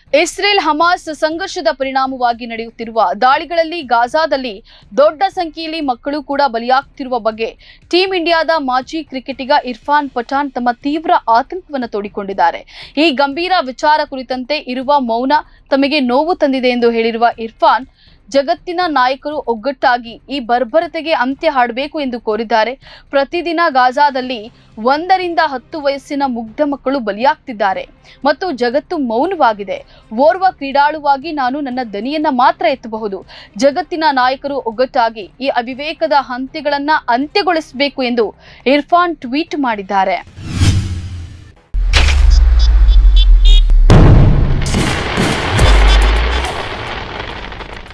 Israel Hamas ಸಂಘರ್ಷದ ಪರಿಣಾಮವಾಗಿ ನಡೆಯುತ್ತಿರುವ ದಾಳಿಗಳಲ್ಲಿ ಗಾಜಾದಲ್ಲಿ ದೊಡ್ಡ ಸಂಖ್ಯೆಯಲ್ಲಿ ಮಕ್ಕಳು ಕೂಡ ಬಲಿಯಾಗ್ತಿರುವ ಬಗ್ಗೆ ಟೀಂ ಇಂಡಿಯಾದ ಮಾಜಿ ಕ್ರಿಕೆಟಿಗ ಇರ್ಫಾನ್ ಪಠಾಣ್ ತಮ್ಮ ತೀವ್ರ ಆತಂಕವನ್ನು ತೋಡಿಕೊಂಡಿದ್ದಾರೆ ಈ ಗಂಭೀರ ವಿಚಾರ ಕುರಿತಂತೆ ಇರುವ ಮೌನ ತಮಗೆ ನೋವು ತಂದಿದೆ ಎಂದು ಹೇಳಿರುವ ಇರ್ಫಾನ್ ಜಗತ್ತಿನ ನಾಯಕರು ಒಗ್ಗಟ್ಟಾಗಿ ಈ ಬರ್ಬರತೆಗೆ ಅಂತ್ಯ ಹಾಡಬೇಕು ಎಂದು ಕೋರಿದ್ದಾರೆ ಪ್ರತಿದಿನ ಗಾಜಾದಲ್ಲಿ ಒಂದರಿಂದ ಹತ್ತು ವಯಸ್ಸಿನ ಮುಗ್ಧ ಮಕ್ಕಳು ಬಲಿಯಾಗ್ತಿದ್ದಾರೆ ಮತ್ತು ಜಗತ್ತು ಮೌನವಾಗಿದೆ ಓರ್ವ ಕ್ರೀಡಾಳುವಾಗಿ ನಾನು ನನ್ನ ದನಿಯನ್ನ ಮಾತ್ರ ಎತ್ತಬಹುದು ಜಗತ್ತಿನ ನಾಯಕರು ಒಗ್ಗಟ್ಟಾಗಿ ಈ ಅವಿವೇಕದ ಹಂತ್ಯಗಳನ್ನ ಅಂತ್ಯಗೊಳಿಸಬೇಕು ಎಂದು ಇರ್ಫಾನ್ ಟ್ವೀಟ್ ಮಾಡಿದ್ದಾರೆ